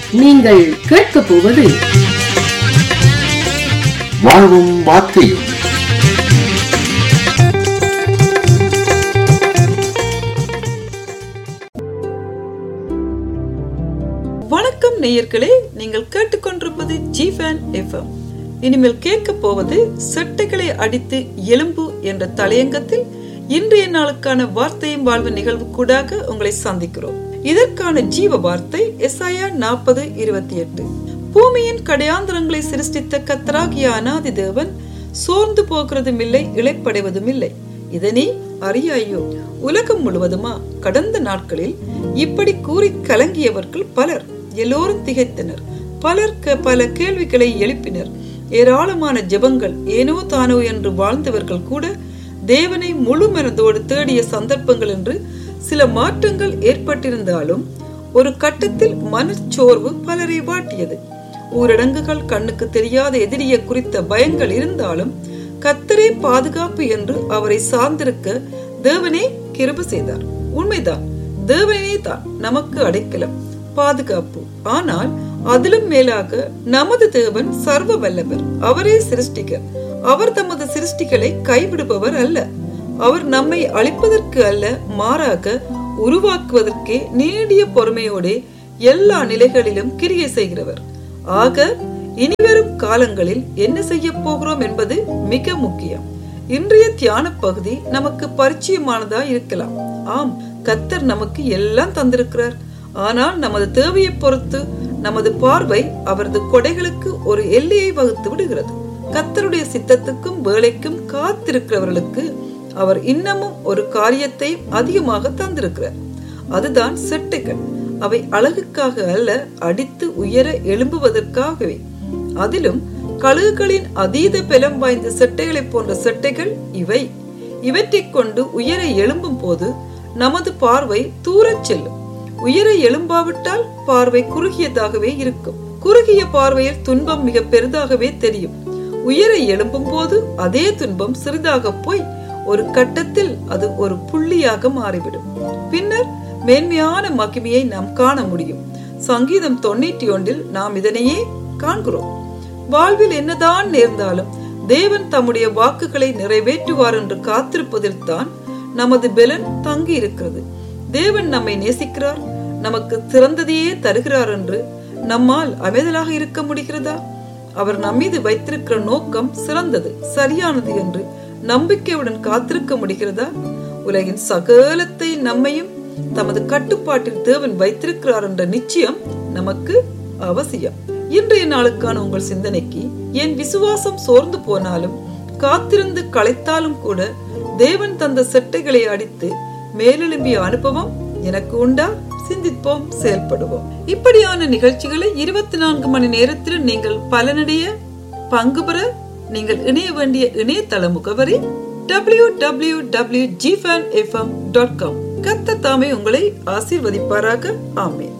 நீங்கள் கேட்கப் போவது வாழ்வும் வார்த்தையும் வணக்கம் நேயர்களே நீங்கள் கேட்டுக்கொண்டிருப்பது ஜிஃபேன் எஃப்எம் இனிமேல் கேட்க போவது செட்டைகளை அடித்து எலும்பு என்ற தலையங்கத்தில் இன்றைய நாளுக்கான வார்த்தையும் வாழ்வு நிகழ்வு கூடாக உங்களை சந்திக்கிறோம் இதற்கான ஜீவ வார்த்தை எஸ்ஐயா நாற்பது இருபத்தி எட்டு பூமியின் கடையாந்திரங்களை சிருஷ்டித்த கத்தராகிய அனாதி தேவன் சோர்ந்து போகிறதும் இல்லை இழைப்படைவதும் இல்லை இதனே அறியாயோ உலகம் முழுவதுமா கடந்த நாட்களில் இப்படி கூறி கலங்கியவர்கள் பலர் எல்லோரும் திகைத்தனர் பலர் க- பல கேள்விகளை எழுப்பினர் ஏராளமான ஜெபங்கள் ஏனோ தானோ என்று வாழ்ந்தவர்கள் கூட தேவனை முழு மனதோடு தேடிய சந்தர்ப்பங்கள் என்று சில மாற்றங்கள் ஏற்பட்டிருந்தாலும் ஒரு கட்டத்தில் மனச்சோர்வு பலரை வாட்டியது ஊரடங்குகள் கண்ணுக்கு தெரியாத எதிரியை குறித்த பயங்கள் இருந்தாலும் கத்தரே பாதுகாப்பு என்று அவரை சார்ந்திருக்க தேவனே கிருப செய்தார் உண்மைதான் தேவனே தான் நமக்கு அடைக்கலம் பாதுகாப்பு ஆனால் அதிலும் மேலாக நமது தேவன் சர்வ வல்லவர் அவரே சிருஷ்டிகர் அவர் தமது சிருஷ்டிகளை கைவிடுபவர் அல்ல அவர் நம்மை அழிப்பதற்கு அல்ல மாறாக உருவாக்குவதற்கே நீடிய பொறுமையோடே எல்லா நிலைகளிலும் கிரியை செய்கிறவர் ஆக இனிவரும் காலங்களில் என்ன செய்ய போகிறோம் என்பது மிக முக்கியம் இன்றைய தியான பகுதி நமக்கு பரிச்சயமானதா இருக்கலாம் ஆம் கத்தர் நமக்கு எல்லாம் தந்திருக்கிறார் ஆனால் நமது தேவையை பொறுத்து நமது பார்வை அவரது கொடைகளுக்கு ஒரு எல்லையை வகுத்து விடுகிறது கத்தருடைய சித்தத்துக்கும் வேலைக்கும் காத்திருக்கிறவர்களுக்கு அவர் இன்னமும் ஒரு காரியத்தை அதிகமாக தந்திருக்கிறார் அதுதான் செட்டைகள் அவை அழகுக்காக அல்ல அடித்து உயர எழும்புவதற்காகவே அதிலும் கழுகுகளின் அதீத பலம் வாய்ந்த செட்டைகளை போன்ற செட்டைகள் இவை இவற்றைக் கொண்டு உயர எழும்பும் போது நமது பார்வை தூரச் செல்லும் உயர எழும்பாவிட்டால் பார்வை குறுகியதாகவே இருக்கும் குறுகிய பார்வையில் துன்பம் மிக பெரிதாகவே தெரியும் உயர எழும்பும் போது அதே துன்பம் சிறிதாக போய் ஒரு கட்டத்தில் அது ஒரு புள்ளியாக மாறிவிடும் பின்னர் மேன்மையான மகிமையை நாம் காண முடியும் சங்கீதம் தொண்ணூற்றி ஒன்றில் நாம் இதனையே காண்கிறோம் வாழ்வில் என்னதான் நேர்ந்தாலும் தேவன் தம்முடைய வாக்குகளை நிறைவேற்றுவார் என்று காத்திருப்பதில் தான் நமது பெலன் தங்கி இருக்கிறது தேவன் நம்மை நேசிக்கிறார் நமக்கு சிறந்ததையே தருகிறார் என்று நம்மால் அமைதலாக இருக்க முடிகிறதா அவர் நம்மீது வைத்திருக்கிற நோக்கம் சிறந்தது சரியானது என்று நம்பிக்கையுடன் காத்திருக்க முடிகிறதா உலகின் சகலத்தை நம்மையும் தமது கட்டுப்பாட்டில் தேவன் வைத்திருக்கிறார் என்ற நிச்சயம் நமக்கு அவசியம் இன்றைய நாளுக்கான உங்கள் சிந்தனைக்கு என் விசுவாசம் சோர்ந்து போனாலும் காத்திருந்து களைத்தாலும் கூட தேவன் தந்த செட்டைகளை அடித்து மேலெழும்பிய அனுபவம் எனக்கு உண்டா சிந்திப்போம் செயல்படுவோம் இப்படியான நிகழ்ச்சிகளை இருபத்தி நான்கு மணி நேரத்தில் நீங்கள் பலனடைய பங்கு பெற நீங்கள் இணைய வேண்டிய இணையதள முகவரி டபிள்யூ டபிள்யூ டபிள்யூ ஜிஃபேன் எஃப்எம் டாட் காம் கத்த தாமே உங்களை ஆசீர்வதிப்பாராக ஆமேன்